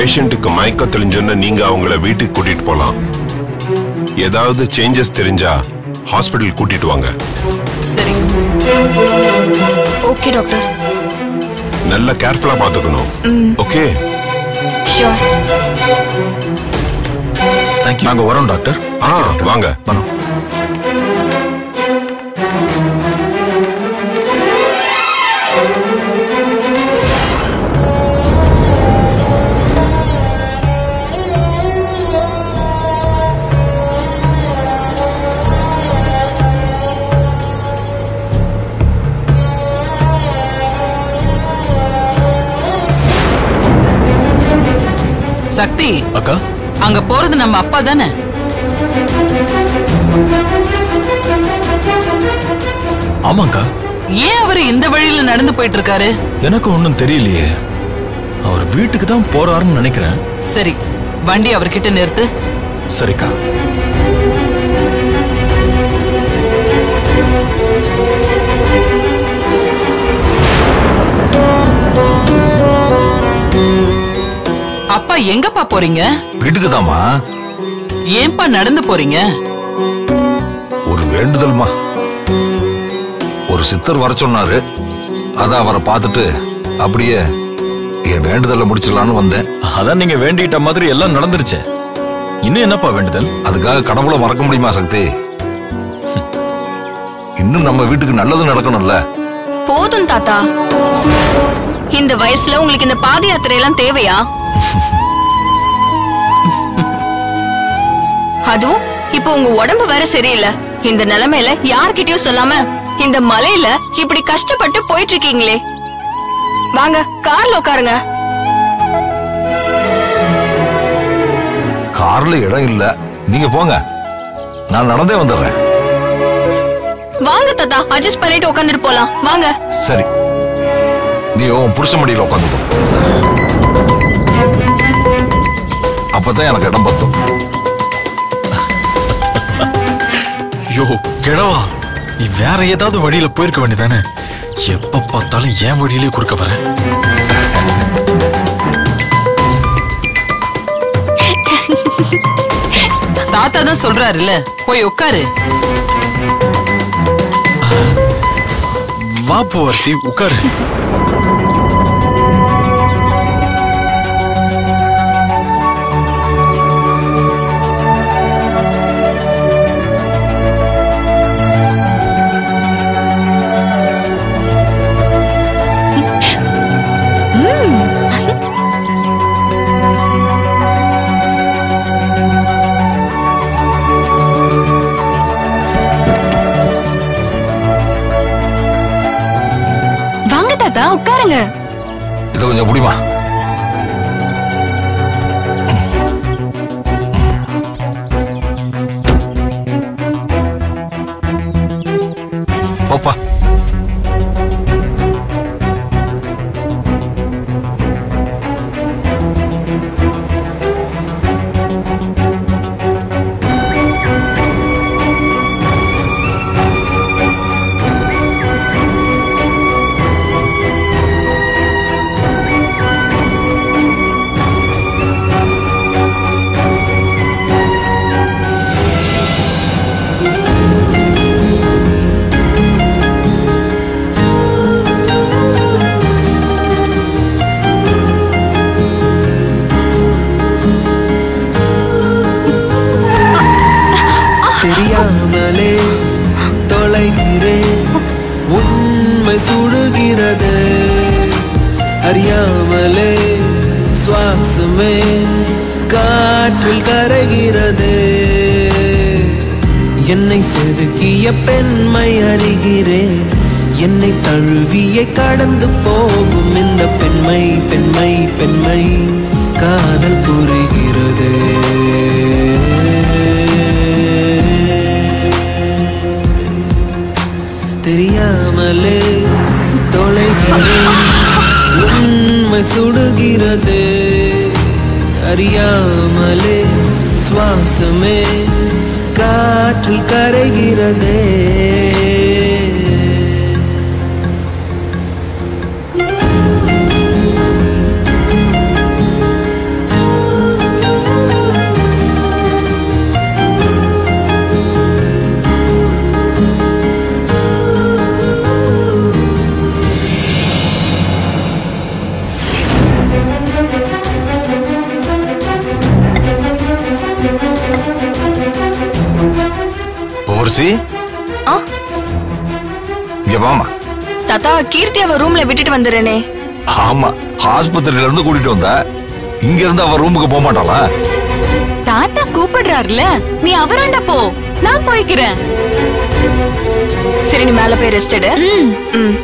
பேஷண்ட்டுக்கு மயக்கம் தெளிஞ்சோன்னு நீங்க அவங்கள வீட்டுக்கு கூட்டிட்டு போலாம் ஏதாவது சேஞ்சஸ் தெரிஞ்சா ஹாஸ்பிட்டல் கூட்டிட்டு வாங்க சரி ஓகே டாக்டர் நல்ல கேர்ஃபுல்லா பாத்துக்கணும் ஓகே ஷியோர் தேங்க்யூ நாங்க வரோம் டாக்டர் ஆ வாங்க வரோம் சக்தி அக்கா அங்க போறது நம்ம அப்பா தானே ஆமாக்கா ஏன் அவரு இந்த வழியில நடந்து போயிட்டு இருக்காரு எனக்கு ஒன்றும் தெரியலையே அவர் வீட்டுக்கு தான் போறாருன்னு நினைக்கிறேன் சரி வண்டி அவர்கிட்ட நிறுத்து சரிக்கா அப்பா எங்கப்பா போறீங்க வீட்டுக்கு தாமா ஏன்பா நடந்து போறீங்க ஒரு வேண்டுதல்மா ஒரு சித்தர் வர சொன்னாரு அத அவரை பார்த்துட்டு அப்படியே என் வேண்டுதலை முடிச்சிடலான்னு வந்தேன் அதான் நீங்க வேண்டிட்ட மாதிரி எல்லாம் நடந்துருச்சே இன்னும் என்னப்பா வேண்டுதல் அதுக்காக கடவுளை மறக்க முடியுமா சக்தி இன்னும் நம்ம வீட்டுக்கு நல்லது நடக்கணும்ல போதும் தாத்தா இந்த வயசுல உங்களுக்கு இந்த பாத யாத்திரை எல்லாம் தேவையா அதுவும் இப்போ உங்க உடம்பு வேற சரியில்லை இந்த நிலைமையில யார்கிட்டயும் சொல்லாம இந்த மலையில இப்படி கஷ்டப்பட்டு போயிட்டு இருக்கீங்களே வாங்க கார்ல உட்காருங்க கார்ல இடம் இல்ல நீங்க போங்க நான் நடந்தே வந்துடுறேன் வாங்க தாத்தா அட்ஜஸ்ட் பண்ணிட்டு உட்காந்துட்டு போலாம் வாங்க சரி நீ உன் புருஷ மடியில உட்காந்துக்கோ அப்பதான் எனக்கு இடம் பத்தும் யோ கிழவா நீ வேற ஏதாவது வழியில போயிருக்க வேண்டியதானே எப்ப பார்த்தாலும் என் வழியிலே குறுக்க வர தாத்தா தான் சொல்றாருல்ல போய் உட்காரு வா பூவரசி உட்காரு வாங்க தாத்தா உட்காருங்க இதை கொஞ்சம் முடியுமா போப்பா தெரியாமலே தொலைகிறேன் உண்மை சுடுகிறது அறியாமலே சுவாசமே காற்றில் கரைகிறது என்னை செதுக்கிய பெண்மை அறிகிறேன் என்னை தழுவிய கடந்து போகும் இந்த பெண்மை பெண்மை பெண்மை காதல் புரிகிறது தெரியாமலே தொலைகிறேன் உண்மை சுடுகிறது அறியாமலே சுவாசமே காற்றில் கரைகிறதே பூவரசி ஆ இங்க வாமா தாத்தா கீர்த்தி அவ ரூம்ல விட்டுட்டு வந்துடுறேனே ஆமா ஆஸ்பத்திரியில இருந்து கூட்டிட்டு வந்த இங்க இருந்து அவ ரூமுக்கு போக மாட்டாளா தாத்தா கூப்பிடுறாருல நீ அவராண்ட போ நான் போய்க்கிறேன் சரி நீ மேல போய் ரெஸ்ட் எடு ம்.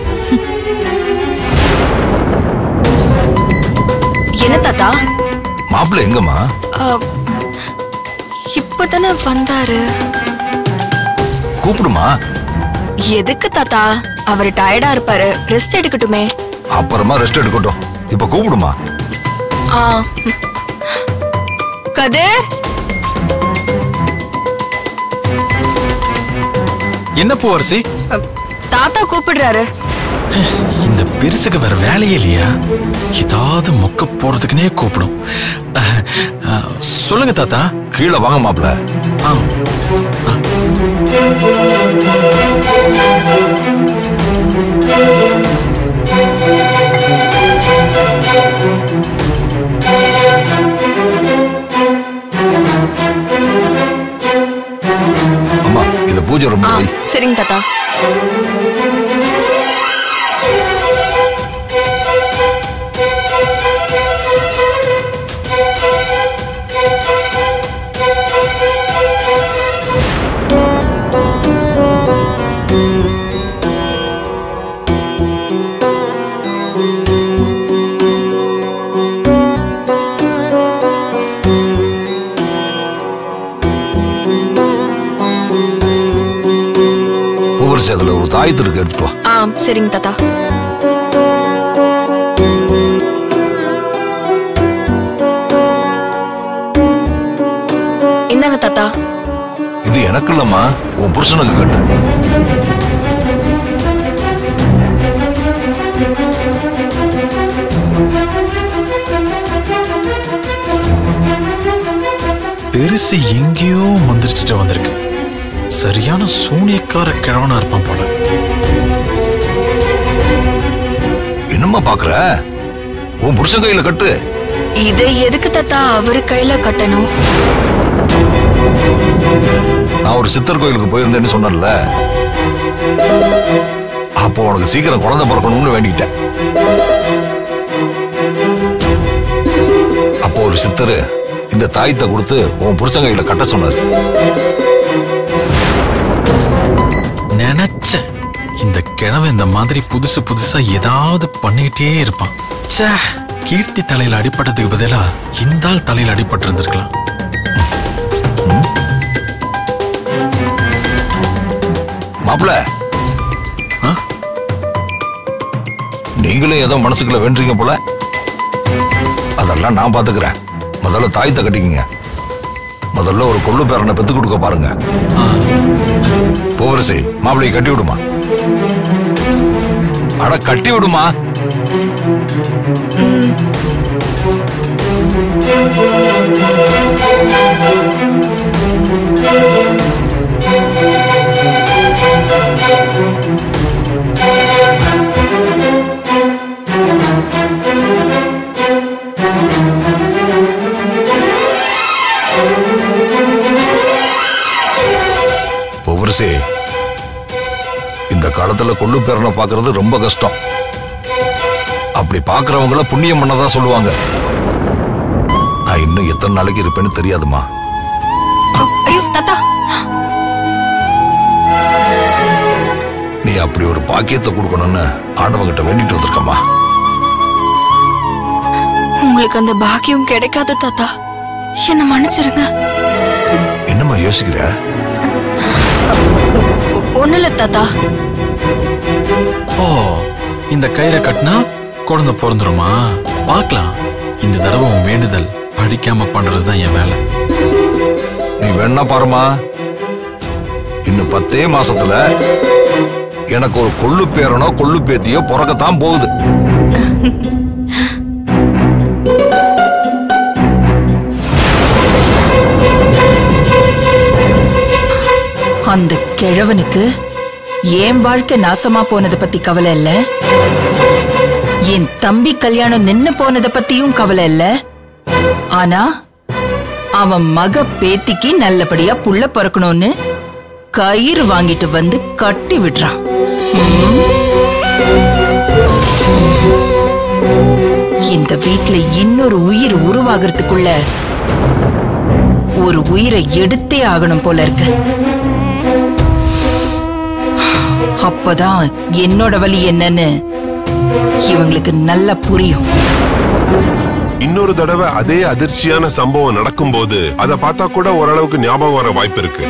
என்ன தாத்தா மாப்பிள்ளை எங்கம்மா அ, இப்பதானே வந்தாரு கூப்பிடுமா எதுக்கு தாத்தா அவர் டயர்டா இருப்பாரு ரெஸ்ட் எடுக்கட்டுமே அப்புறமா ரெஸ்ட் எடுக்கட்டும் இப்ப கூப்பிடுமா ஆ கதிர் என்ன பூவரசி அ, தாத்தா கூப்பிடுறாரு இந்த பெருசுக்கு வேற வேலையே இல்லையா ஏதாவது மொக்க போறதுக்குனே கூப்பிடும் அஹ், அஹ், சொல்லுங்க தாத்தா கீழே வாங்க மாப்பிள்ள ஆ அம்மா இந்த பூஜை ரொம்ப ஆ வை. சரிங்க தாத்தா பூவரசி அதுல ஒரு தாயத்திற்கு எடுத்துட்டு வா ஆ சரிங்க தாத்தா இந்தாங்க தாத்தா இது எனக்கு இல்லம்மா உன் புருஷனுக்கு கட்டு பெருசு எங்கேயோ மந்திரிச்சுட்டு வந்திருக்கு சரியான சூனியக்கார கிழவனா இருப்பான் போல என்னம்மா பாக்குற உன் புருஷன் கையில கட்டு இதை எதுக்கு தாத்தா அவரு கையில கட்டணும் நான் ஒரு சித்தர் கோயிலுக்கு போயிருந்தேன்னு சொன்னேன்ல அப்போ உனக்கு சீக்கிரம் குழந்தை பிறக்கணும்னு வேண்டிக்கிட்டேன் அப்போ ஒரு சித்தர் இந்த தாயத்தை கொடுத்து உன் புருஷன் கையில கட்ட சொன்னாரு நினைச்சேன் இந்த கிழவன் இந்த மாதிரி புதுசு புதுசா ஏதாவது பண்ணிக்கிட்டே இருப்பான் ச்சே கீர்த்தி தலையில அடிபட்டதுக்கு பதிலா இந்த ஆள் தலையில அடிபட்டு இருந்திருக்கலாம் மாப்பிள ஆ? நீங்களும் ஏதோ மனசுக்குள்ள வேண்டீங்க போல அதெல்லாம் நான் பாத்துக்கிறேன் முதல்ல தாயத்தை கட்டிக்கங்க முதல்ல ஒரு கொள்ளு பேரனை பெத்து கொடுக்க பாருங்க பூவரசி மாப்பிளையை கட்டி விடுமா அட கட்டி விடுமா பூவரசி இந்த காலத்துல கொள்ளு பேரனை பாக்குறது ரொம்ப கஷ்டம் அப்படி பாக்குறவங்கள புண்ணியம் பண்ணதா சொல்லுவாங்க நான் இன்னும் எத்தனை நாளைக்கு இருப்பேன்னு தெரியாதுமா ஐயோ தாத்தா நீ அப்படி ஒரு பாக்கியத்தை கொடுக்கணும்னு ஆண்டவங்கிட்ட வேண்டிட்டு வந்திருக்கம்மா உங்களுக்கு அந்த பாக்கியம் கிடைக்காது தாத்தா என்ன மன்னிச்சிருங்க என்னம்மா யோசிக்கிற ஒ- ஒண்ணும் இல்ல தாத்தா ஓ இந்த கயிறை கட்டினா குழந்தை பிறந்துருமா பார்க்கலாம் இந்த தடவை உன் வேண்டுதல் படிக்காம பண்றது தான் என் வேலை நீ வேணா பாருமா இன்னும் பத்தே மாசத்துல எனக்கு ஒரு கொள்ளு பேரனோ கொள்ளு பேத்தியோ பிறக்கத்தான் போகுது அந்த கிழவனுக்கு என் வாழ்க்கை நாசமா போனதை பத்தி கவலை இல்ல என் தம்பி கல்யாணம் நின்னு போனதை பத்தியும் கவலை இல்ல ஆனா அவன் மக பேத்திக்கு நல்லபடியா புள்ள பிறக்கணும்னு கயிறு வாங்கிட்டு வந்து கட்டி விடுறான் இந்த வீட்ல இன்னொரு உயிர் உருவாகிறதுக்குள்ள ஒரு உயிரை எடுத்தே ஆகணும் போல இருக்கு அப்பதான் என்னோட வலி என்னன்னு இவங்களுக்கு நல்லா புரியும் இன்னொரு தடவை அதே அதிர்ச்சியான சம்பவம் நடக்கும்போது அதை பார்த்தா கூட ஓரளவுக்கு ஞாபகம் வர வாய்ப்பு இருக்கு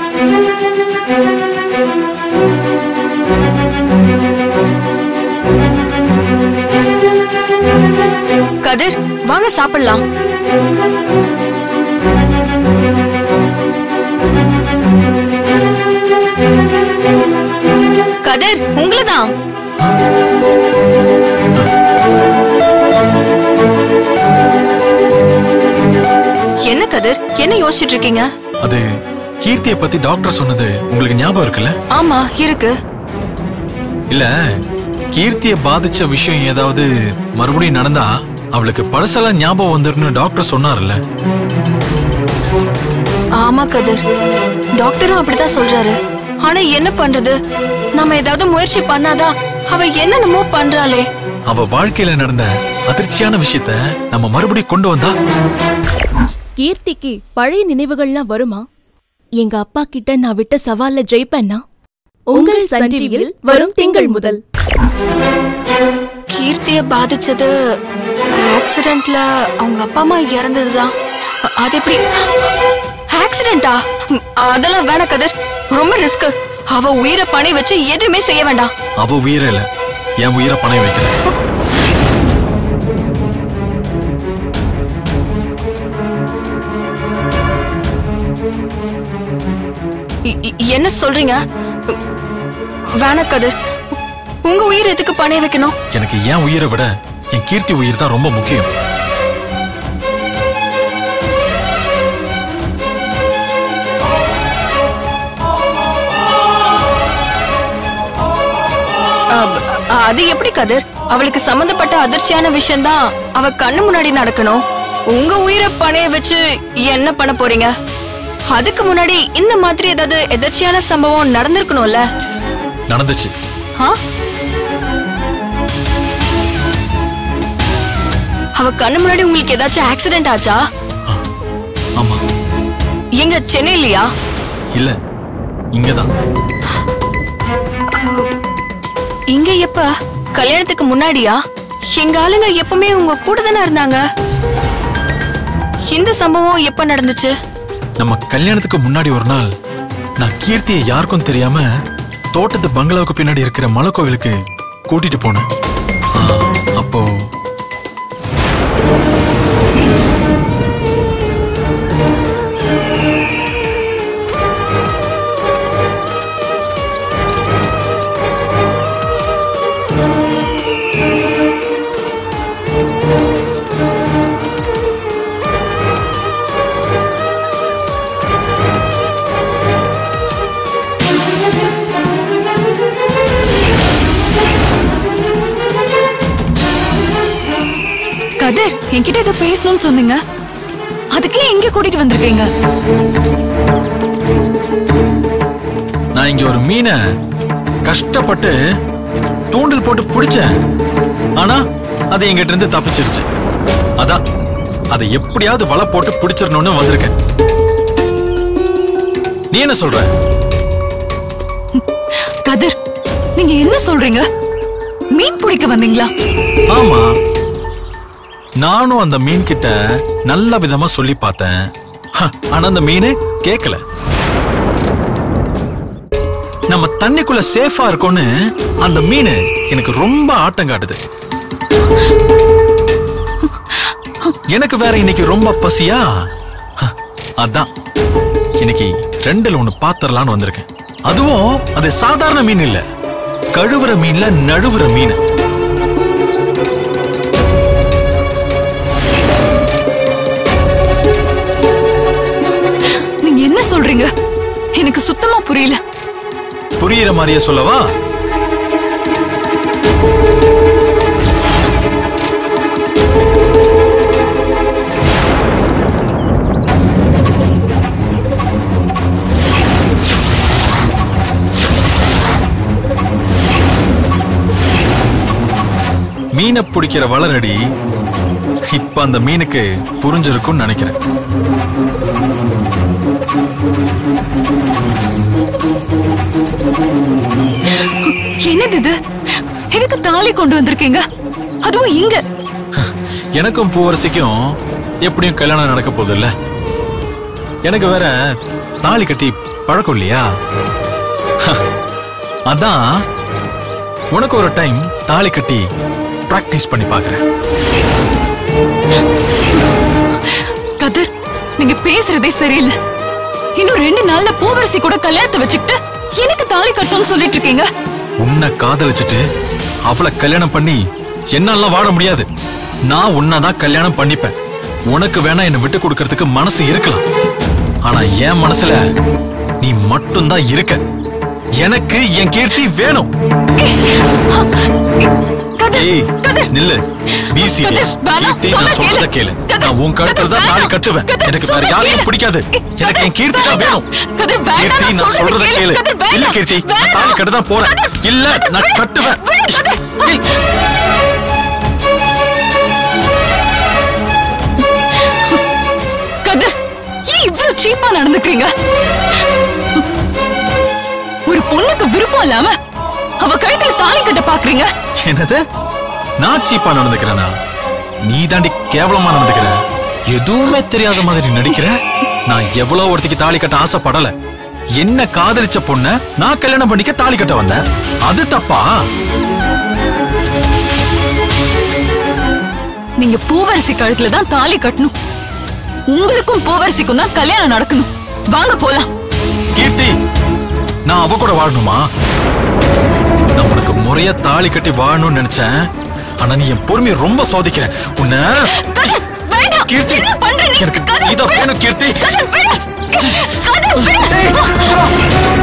கதிர் வாங்க சாப்பிடலாம் கதிர் உங்களதான் என்ன கதிர் என்ன யோசிச்சுட்டு இருக்கீங்க அது கீர்த்தியை பத்தி டாக்டர் சொன்னது உங்களுக்கு ஞாபகம் இருக்குல்ல ஆமா இருக்கு இல்ல கீர்த்தியை பாதிச்ச விஷயம் ஏதாவது மறுபடியும் நடந்தா அவளுக்கு பழசெல்லாம் ஞாபகம் வந்துருன்னு டாக்டர் சொன்னார்ல ஆமா கதிர் டாக்டரும் அப்படிதான் சொல்றாரு ஆனா என்ன பண்றது நம்ம ஏதாவது முயற்சி பண்ணாதான் அவ என்னென்னமோ பண்றாளே அவ வாழ்க்கையில நடந்த அதிர்ச்சியான விஷயத்த நம்ம மறுபடியும் கொண்டு வந்தா கீர்த்திக்கு பழைய நினைவுகள்லாம் வருமா எங்க அப்பா கிட்ட நான் விட்ட சவால்ல ஜெயிப்பேன்னா உங்கள் சன் டிவியில் வரும் திங்கள் முதல் கீர்த்திய பாதிச்சது ஆக்சிடென்ட்ல அவங்க அப்பா அம்மா இறந்ததுதான் அ- அது எப்படி ஆக்சிடென்ட்டா ம், அதெல்லாம் வேணாம் கதிர் ரொம்ப ரிஸ்க் அவ உயிரை பணி வச்சு எதுவுமே செய்ய வேண்டாம் அவ உயிரை இல்ல என் உயிரை பணம் வைக்கிறேன் இ- இ- என்ன சொல்றீங்க வேணாம் கதிர் உங்க உயிர் எதுக்கு பணைய வைக்கணும் எனக்கு என் உயிரை விட என் கீர்த்தி உயிர் தான் ரொம்ப முக்கியம் அ- அது எப்படி கதிர் அவளுக்கு சம்பந்தப்பட்ட அதிர்ச்சியான விஷயம்தான் அவ கண்ணு முன்னாடி நடக்கணும் உங்க உயிரை பணைய வச்சு என்ன பண்ண போறீங்க அதுக்கு முன்னாடி இந்த மாதிரி ஏதாவது எதிர்ச்சியான சம்பவம் நடந்திருக்கணும்ல நடந்துச்சு ஆ? அவ கண்ணு முன்னாடி உங்களுக்கு ஏதாச்சும் ஆக்சிடென்ட் ஆச்சா ஆமா எங்க சென்னையிலயா இல்ல இங்கதான் இங்க எப்ப கல்யாணத்துக்கு முன்னாடியா எங்க ஆளுங்க எப்பவுமே உங்க கூட தானே இருந்தாங்க இந்த சம்பவம் எப்ப நடந்துச்சு நம்ம கல்யாணத்துக்கு முன்னாடி ஒரு நாள் நான் கீர்த்தியை யாருக்கும் தெரியாம தோட்டத்து பங்களாவுக்கு பின்னாடி இருக்கிற மலை கோவிலுக்கு கூட்டிட்டு போனேன் ஆ, அப்போ கதிர் என்கிட்ட ஏதோ பேசணும்னு சொன்னீங்க அதுக்கே எங்க கூட்டிட்டு வந்திருக்கீங்க நான் இங்க ஒரு மீனை கஷ்டப்பட்டு தூண்டில் போட்டு பிடிச்சேன் ஆனா அது எங்கிட்ட இருந்து தப்பிச்சிருச்சு அதான் அதை எப்படியாவது வலை போட்டு பிடிச்சிடணும்னு வந்திருக்கேன் நீ என்ன சொல்ற கதிர் நீங்க என்ன சொல்றீங்க மீன் பிடிக்க வந்தீங்களா ஆமா நானும் அந்த மீன் கிட்ட நல்ல விதமா சொல்லி பார்த்தேன் ஹ, ஆனா அந்த மீன் கேக்கல நம்ம தண்ணிக்குள்ள சேஃபா இருக்கோம்னு அந்த மீன் எனக்கு ரொம்ப ஆட்டம் காட்டுது எனக்கு வேற இன்னைக்கு ரொம்ப பசியா ஹ, அதான் இன்னைக்கு ரெண்டுல ஒண்ணு பாத்திரலான்னு வந்திருக்கேன் அதுவும் அது சாதாரண மீன் இல்ல கழுவுற மீன்ல நழுவுற மீன் நீங்க என்ன சொல்றீங்க எனக்கு சுத்தமா புரியல புரியுற மாதிரியே சொல்லவா மீனை பிடிக்கிற வளரடி இப்ப அந்த மீனுக்கு புரிஞ்சிருக்கும்னு நினைக்கிறேன் என்னது இது எதுக்கு தாலி கொண்டு வந்திருக்கீங்க அதுவும் இங்க எனக்கும் பூவரசிக்கும் எப்படியும் கல்யாணம் நடக்க போகுது இல்ல எனக்கு வேற தாலி கட்டி பழக்கம் இல்லையா அதான் உனக்கு ஒரு டைம் தாலி கட்டி பிராக்டிஸ் பண்ணி பார்க்கறேன் கதிர் நீங்க பேசுறதே சரியில்லை இன்னும் ரெண்டு நாள்ல பூவரசி கூட கல்யாணத்தை வச்சுக்கிட்டு எனக்கு தாலி கட்டணும்னு சொல்லிட்டு இருக்கீங்க உன்னை காதலிச்சுட்டு அவளை கல்யாணம் பண்ணி என்னால வாழ முடியாது நான் உன்னதான் கல்யாணம் பண்ணிப்பேன் உனக்கு வேணா என்னை விட்டு கொடுக்கறதுக்கு மனசு இருக்கலாம் ஆனா என் மனசுல நீ மட்டும்தான் இருக்க எனக்கு என் கீர்த்தி வேணும் கதிர் ஏய் கதிர் நில்லு பி சீரியஸ் கதிர், வேணாம், கீர்த்தி நான் சொல்ல சொல்றத கேளு. கேளு கதிர், நான் உன் கழுத்துல தான் கதிர், தாலி வேணாம். கட்டுவேன் கதிர், எனக்கு வேற சொல்ல யாரையும் கேளு. பிடிக்காது எனக்கு என் கீர்த்தி தான் வேணும் கதிர், வேண்டாம், கீர்த்தி நான் நான் சொல்றத சொல்றத கேளு. கேளு கதிர், வேண்டாம். இல்ல கீர்த்தி நான் வேண்டாம். தாலி கட்ட தான் போறேன் கதிர், இல்ல கதிர், நான் வேண்டாம். கட்டுவேன் வேண்டாம், கதிர். ஏய், கதிர் ஏன் இவ்வளவு சீப்பா நடந்துக்கிறீங்க ஒரு பொண்ணுக்கு விருப்பம் இல்லாம அவ கழுத்துல தாலி கட்ட பாக்குறீங்க என்னது நான் சீப்பா நடந்துக்கிறேனா நீ தாண்டி கேவலமா நடந்துக்கிற எதுவுமே தெரியாத மாதிரி நடிக்கிற நான் எவ்வளவு ஒருத்திக்கு தாலி கட்ட ஆசைப்படல என்ன காதலிச்ச பொண்ண நான் கல்யாணம் பண்ணிக்க தாலி கட்ட வந்தேன் அது தப்பா நீங்க பூவரசி கழுத்துல தான் தாலி கட்டணும் உங்களுக்கும் பூவரசிக்கும் தான் கல்யாணம் நடக்கணும் வாங்க போலாம் கீர்த்தி நான் அவ கூட வாழணுமா நான் உனக்கு முறையா தாலி கட்டி வாழணும்னு நினைச்சேன் ஆனா நீ என் பொறுமையை ரொம்ப சோதிக்கிற உன்ன கதிர், வேண்டாம். கீர்த்தி, என்ன பண்ற நீ? எனக்கு கதிர், இதான் வேண்டாம். வேணும், கீர்த்தி. கதிர், வேண்டாம். கதிர், வேண்டாம்.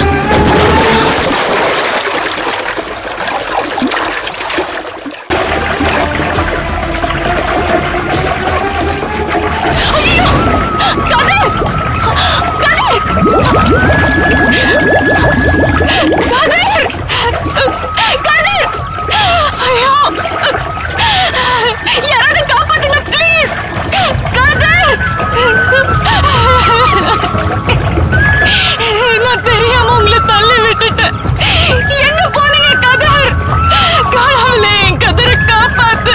ஐயோ! கதிர்! கதிர்! கதிர்! கதிர்! ஐயோ! யாராவது காப்பாத்துங்க ப்ளீஸ் கதிர் நான் தெரியாம உங்களை தள்ளி விட்டுட்டேன் எங்க போனீங்க கதிர் கடவுளே என் கதிரை காப்பாத்து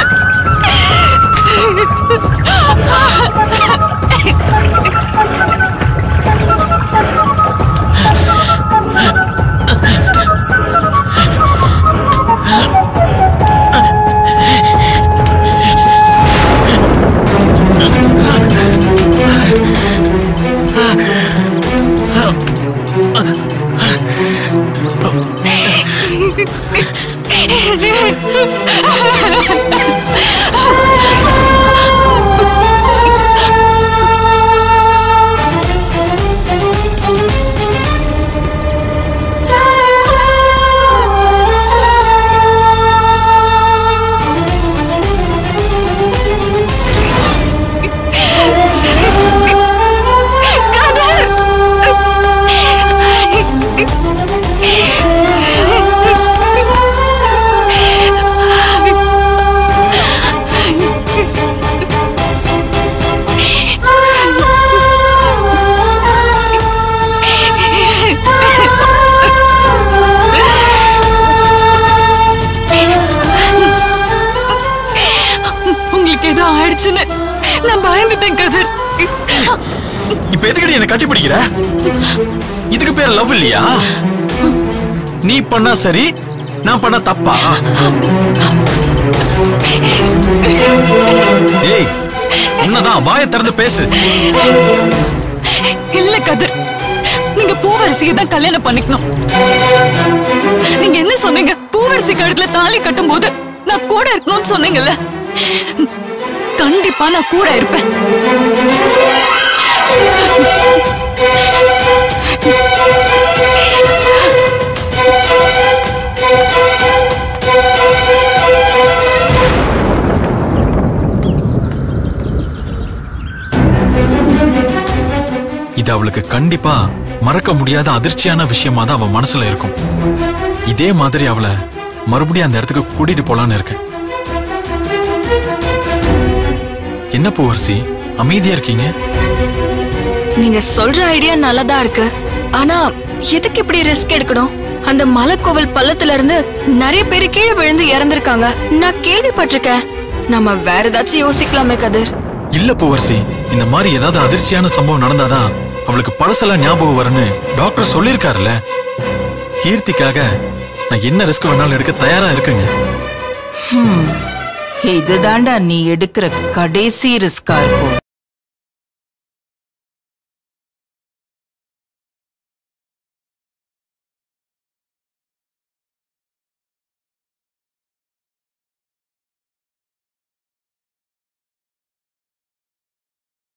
கதிர் உங்களுக்கு ஏதோ ஆயிடுச்சுன்னு நான் பயந்துட்டேன் கதிர் இப்ப எதுக்கடி என்ன கட்டி பிடிக்கிற இதுக்கு பேர் லவ் இல்லையா நீ பண்ணா சரி நான் பண்ண தப்பா ஏய் உன்னதான் வாயை திறந்து பேசு இல்ல கதிர் நீங்க பூவரசியை தான் கல்யாணம் பண்ணிக்கணும் நீங்க என்ன சொன்னீங்க பூவரசி கழுத்துல தாலி கட்டும் போது நான் கூட இருக்கணும்னு சொன்னீங்கல்ல கண்டிப்பா நான் கூட இருப்பேன் இது அவளுக்கு கண்டிப்பா மறக்க முடியாத அதிர்ச்சியான விஷயமா தான் அவ மனசுல இருக்கும் இதே மாதிரி அவளை மறுபடியும் அந்த இடத்துக்கு கூட்டிட்டு போலான்னு இருக்கேன் என்ன பூவரசி அமைதியா இருக்கீங்க நீங்க சொல்ற ஐடியா நல்லதா இருக்கு ஆனா எதுக்கு இப்படி ரிஸ்க் எடுக்கணும் அந்த மலைக்கோவில் பள்ளத்துல இருந்து நிறைய பேர் கீழே விழுந்து இறந்திருக்காங்க நான் கேள்விப்பட்டிருக்கேன் நம்ம வேற ஏதாச்சும் யோசிக்கலாமே கதிர் இல்ல பூவரசி இந்த மாதிரி ஏதாவது அதிர்ச்சியான சம்பவம் நடந்தாதான் அவளுக்கு பழசெல்லாம் ஞாபகம் வரும்னு டாக்டர் சொல்லியிருக்காருல்ல கீர்த்திக்காக நான் என்ன ரிஸ்க் வேணாலும் எடுக்க தயாரா இருக்குங்க இதுதாண்டா நீ எடுக்கிற கடைசி ரிஸ்கா இருக்கும்